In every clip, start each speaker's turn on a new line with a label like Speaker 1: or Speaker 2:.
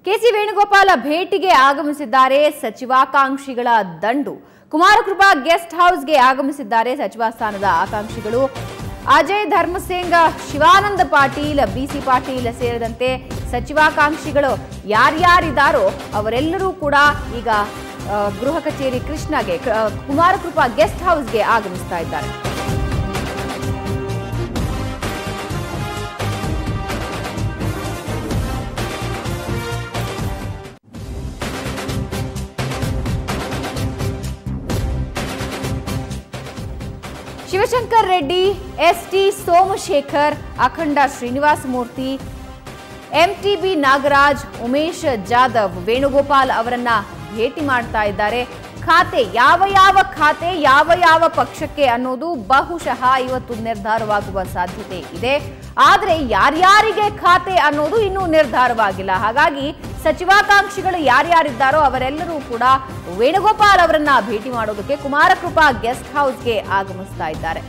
Speaker 1: KC Venugopal ಭೇಟಿಗೆ ಆಗಮಿಸಿದ್ದಾರೆ ಸಚಿವಾಕಾಂಕ್ಷಿಗಳ ದಂಡು ಕುಮಾರಕೃಪಾ ಗೆಸ್ಟ್ ಹೌಸ್ಗೆ ಆಗಮಿಸಿದ್ದಾರೆ ಸಚಿವ ಸ್ಥಾನದ ಆಕಾಂಕ್ಷಿಗಳು ಅಜಯ್ ಧರ್ಮಸಿಂಗ್ ಶಿವಾನಂದ ಪಾಟೀಲ್ ಬಿಸಿ ಪಾಟೀಲ್ ಸೇರಿದಂತೆ ಸಚಿವಾಕಾಂಕ್ಷಿಗಳು ಯಾರ್ಯಾರಿದ್ದಾರೋ ಅವರೆಲ್ಲರೂ ಕೂಡ ಈಗ ಆ, ಗೃಹ ಕಚೇರಿ ಕೃಷ್ಣಗೆ ಕ- ಕುಮಾರಕೃಪಾ ಗೆಸ್ಟ್ ಹೌಸ್ಗೆ ಆಗಮಿಸ್ತಾ ಇದ್ದಾರೆ Shivashankar Reddy S T Somashekar Akhanda Srinivasa Murthy MTB Nagaraj Umesh Jadhav Venugopal ಅವರನ್ನ ಭೇಟಿ ಮಾಡ್ತಾ ಇದ್ದಾರೆ ಖಾತೆ ಯಾವ ಯಾವ ಖಾತೆ ಯಾವ ಯಾವ ಪಕ್ಷಕ್ಕೆ ಅನ್ನೋದು ಬಹುಶಃ ಇವತ್ತು ನಿರ್ಧಾರವಾಗುವ ಸಾಧ್ಯತೆ ಇದೆ ಆದರೆ ಯಾರ್ಯಾರಿಗೆ ಖಾತೆ ಅನ್ನೋದು ಇನ್ನೂ ನಿರ್ಧಾರವಾಗಿಲ್ಲ ಹಾಗಾಗಿ ಸಚಿವಾಕಾಂಕ್ಷಿಗಳು ಯಾರ್ಯಾರಿದ್ದಾರೋ ಅವರೆಲ್ಲರೂ ಕೂಡ ವೇಣುಗೋಪಾಲ್ ಅವರನ್ನ ಭೇಟಿ ಮಾಡೋದಕ್ಕೆ ಕುಮಾರಕೃಪಾ ಗೆಸ್ಟ್ ಹೌಸ್ಗೆ ಆಗಮಿಸ್ತಾ ಇದ್ದಾರೆ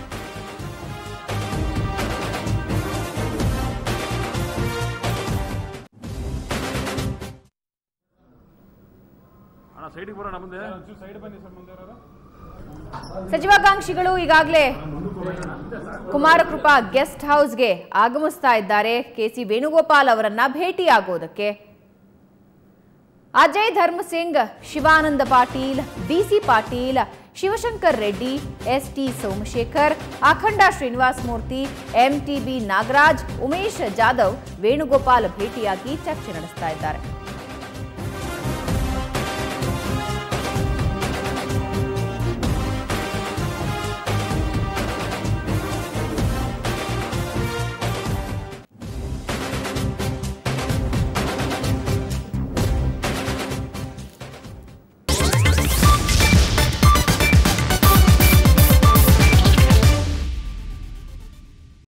Speaker 2: ಅಣ್ಣ ಸೈಡಿಗೆ ಬರೋಣ ಮುಂದೆ
Speaker 1: ಸಚಿವಾಕಾಂಕ್ಷಿಗಳು ಈಗಾಗಲೇ ಕುಮಾರಕೃಪಾ ಗೆಸ್ಟ್ ಹೌಸ್ಗೆ ಆಗಮಿಸ್ತಾ ಇದ್ದಾರೆ ಕೆಸಿ ವೇಣುಗೋಪಾಲ್ ಅವರನ್ನ ಭೇಟಿಯಾಗೋದಕ್ಕೆ Ajay Dharam Singh Shivananda Patil BC Patil Shivashankar Reddy S T Somashekar Akhanda Srinivas Murthy MTB Nagaraj Umesh Jadhav Venugopal ಭೇಟಿಯಾಗಿ ಚರ್ಚೆ ನಡೆಸ್ತಾ ಇದ್ದಾರೆ